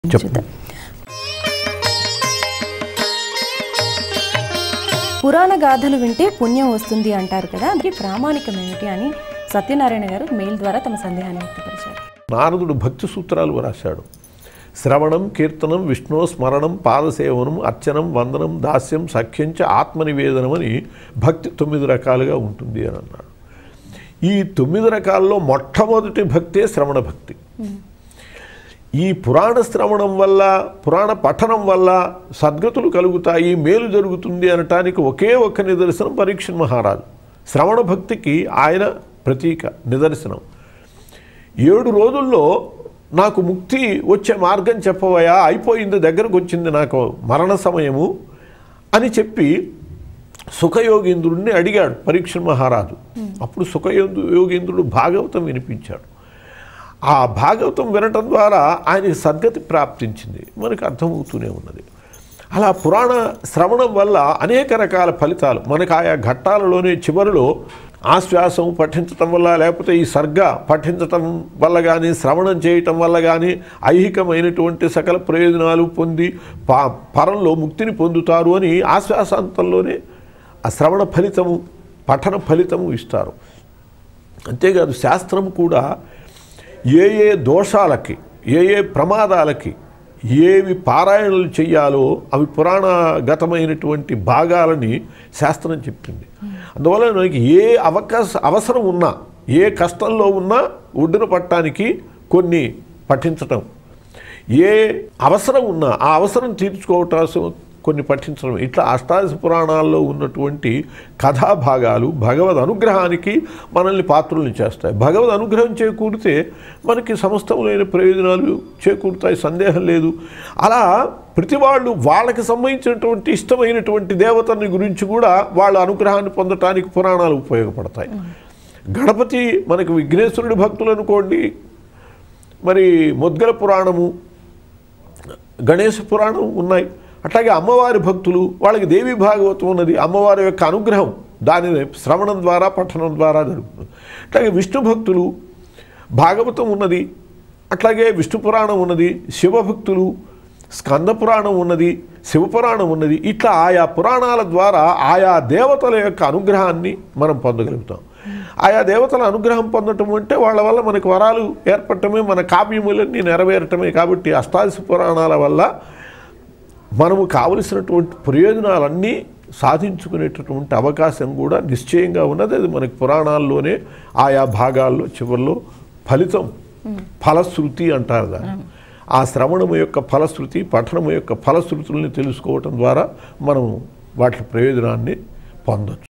చెప్పు. చూద్దాం పురాణ గాథలు వింటే పుణ్యం వస్తుంది అంటారు కదా అందుకే ప్రామాణికం ఏమిటి అని సత్యనారాయణ గారు మెయిల్ ద్వారా తమ సందేహాన్ని వ్యక్తపరిచారు నారదుడు భక్తి సూత్రాలు రాశాడు శ్రవణం కీర్తనం విష్ణు స్మరణం పాదసేవనం అర్చనం వందనం దాస్యం సఖ్యంచ ఆత్మనివేదనం అని భక్తి తొమ్మిది రకాలుగా ఉంటుంది అని అన్నాడు ఈ తొమ్మిది రకాల్లో మొట్టమొదటి భక్తే శ్రవణ భక్తి ఈ పురాణ శ్రవణం వల్ల పురాణ పఠనం వల్ల సద్గతులు కలుగుతాయి మేలు జరుగుతుంది అనటానికి ఒకే ఒక్క నిదర్శనం పరీక్ష మహారాజు శ్రవణ భక్తికి ఆయన ప్రతీక నిదర్శనం ఏడు రోజుల్లో నాకు ముక్తి వచ్చే మార్గం చెప్పవయా అయిపోయింది దగ్గరకు వచ్చింది నాకు మరణ సమయము అని చెప్పి సుఖయోగేంద్రుడిని అడిగాడు పరీక్ష మహారాజు అప్పుడు సుఖయోగి యోగేంద్రుడు భాగవతం వినిపించాడు ఆ భాగవతం వినటం ద్వారా ఆయనకి సద్గతి ప్రాప్తించింది మనకు అర్థమవుతూనే ఉన్నది అలా పురాణ శ్రవణం వల్ల అనేక రకాల ఫలితాలు మనకు ఆయా ఘట్టాలలోనే చివరిలో ఆశ్వాసం పఠించటం వల్ల లేకపోతే ఈ సర్గ పఠించటం వల్ల కానీ శ్రవణం చేయటం వల్ల కానీ ఐహికమైనటువంటి సకల ప్రయోజనాలు పొంది పా పరంలో ముక్తిని పొందుతారు అని ఆశ్వాసాంతంలోనే ఆ శ్రవణ ఫలితము పఠన ఫలితము ఇస్తారు అంతేకాదు శాస్త్రం కూడా ఏ ఏ దోషాలకి ఏ ఏ ప్రమాదాలకి ఏవి పారాయణలు చెయ్యాలో అవి పురాణగతమైనటువంటి భాగాలని శాస్త్రం చెప్పింది అందువల్ల మనకి ఏ అవకాశ అవసరం ఉన్నా ఏ కష్టంలో ఉన్నా ఒడ్డున పట్టడానికి కొన్ని పఠించటం ఏ అవసరం ఉన్నా ఆ అవసరం తీర్చుకోవటాసం కొన్ని పఠించడం ఇట్లా అష్టాదశ పురాణాల్లో ఉన్నటువంటి కథాభాగాలు భగవద్ అనుగ్రహానికి మనల్ని పాత్రుల్ని చేస్తాయి భగవద్ అనుగ్రహం చేకూరితే మనకి సమస్తములైన ప్రయోజనాలు చేకూరుతాయి సందేహం లేదు అలా ప్రతి వాళ్ళు వాళ్ళకి సంబంధించినటువంటి ఇష్టమైనటువంటి దేవతని గురించి కూడా వాళ్ళ అనుగ్రహాన్ని పొందటానికి పురాణాలు ఉపయోగపడతాయి గణపతి మనకు విఘ్నేశ్వరుడి భక్తులు అనుకోండి మరి ముద్గల పురాణము గణేశ పురాణం ఉన్నాయి అట్లాగే అమ్మవారి భక్తులు వాళ్ళకి దేవి భాగవతం ఉన్నది అమ్మవారి యొక్క అనుగ్రహం దానిని శ్రవణం ద్వారా పఠనం ద్వారా జరుగుతుంది అట్లాగే విష్ణు భక్తులు భాగవతం ఉన్నది అట్లాగే విష్ణు పురాణం ఉన్నది శివభక్తులు స్కంద పురాణం ఉన్నది శివపురాణం ఉన్నది ఇట్లా ఆయా పురాణాల ద్వారా ఆయా దేవతల యొక్క అనుగ్రహాన్ని మనం పొందగలుగుతాం ఆయా దేవతల అనుగ్రహం పొందటం అంటే వాళ్ళ వల్ల మనకు వరాలు ఏర్పడటమే మన కావ్యములన్నీ నెరవేరటమే కాబట్టి అష్టాదశ పురాణాల వల్ల మనము కావలసినటువంటి ప్రయోజనాలన్నీ సాధించుకునేటటువంటి అవకాశం కూడా నిశ్చయంగా ఉన్నది అది మనకి పురాణాల్లోనే ఆయా భాగాల్లో చివరిలో ఫలితం ఫలశ్రుతి అంటారు దాన్ని ఆ శ్రవణము యొక్క ఫలశ్రుతి పఠనము యొక్క ఫలశ్రుతుల్ని తెలుసుకోవటం ద్వారా మనం వాటి ప్రయోజనాన్ని పొందొచ్చు